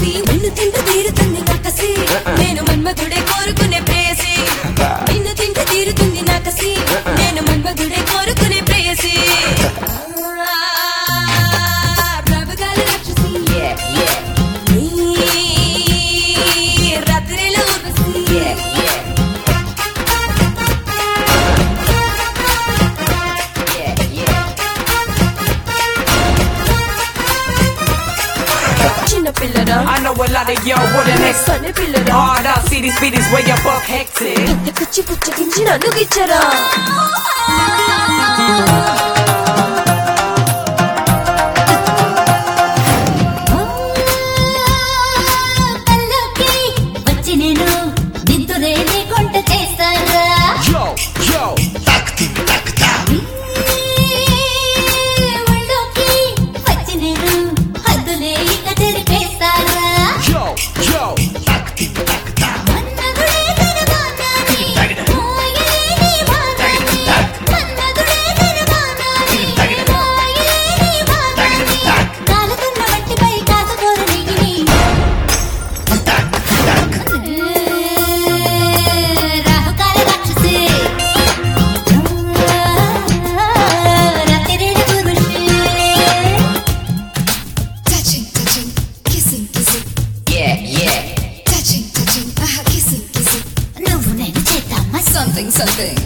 రాక్షసి నిన్ను తింటూ తీరుతుంది నాకసి నేను మన్మధుడే కోరుకునే ప్రేయసి నిన్ను తింటూ తీరుతుంది నాకసి నేను మన్మధుడే కోరుకునే ప్రేయసి ప్రభుగాల రాక్షసి Yeah, yeah, నీ రాత్రిలో Urvashi yeah, yeah. Yeah, yeah. చిన్న పిల్లరా I know a lot of y'all want the next సన్న పిల్లరా hard out. See these beats way above hectic. ఇంతకొచ్చి పుచ్చగించి నన్ను గిచ్చరా కల్లోకి వచ్చి నేను దిద్దురే లేకుంట చేస్తారా Yo, yo. ఒళ్ళోకి వచ్చి నేను హద్దులే ఇక తెలిపేస్తారా Yo, yo. మన్మధుడే తిరుగానాని, మోయలేని వానాని. మన్మధుడే తిరుగానాని, మోయలేని వానాని. కాలుతున్న మట్టిపై కాసుకోరు నెయ్యిని. రాహుకాల రాక్షసి రాత్రిరేడు పురుషి Touching, touching, kissing, kissing, Yeah, yeah. touching, touching, aha, kissing, kissing. నువ్వు నేను చేద్దామా Something, something.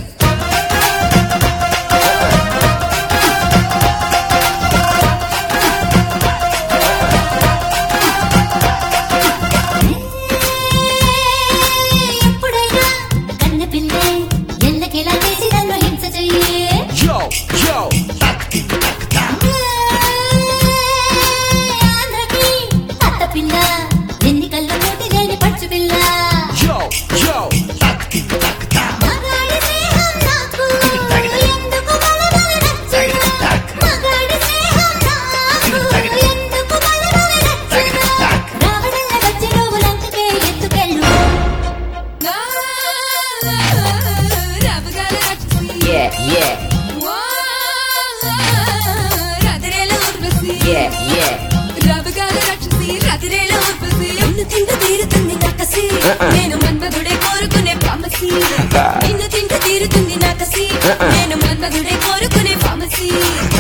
ఎప్పుడైనా కన్న పిల్లే ఎల్లకెలా చేసి నన్ను హింస చెయ్యి Yo, yo. ఆంధ్రకి అత్త పిల్ల ఎన్నికల్లో పోటీ లేని పచ్చు పిల్ల Yo, yo. మగాడి స్నేహం నాకు ఎందుకు బలబల నచ్చదు మగాడి స్నేహం నాకు ఎందుకు బలబల నచ్చదు రావడల్ల వచ్చి నువ్వు లంకకే ఎత్తుకెళ్ళు ప్రభుగాల రాక్షసి Yeah, yeah. రాత్రిలో ఊర్వశి Yeah, yeah. రాబగాల రాక్షసి రాత్రిలో ఊర్వశి నిన్ను తింటూ తీరుతుంది నాకసి నేను మన్మధుడే కోరుకునే ఫామసి నిన్ను తింటూ తీరుతుంది నాకసి నేను మన్మధుడే కోరుకునే ఫామసి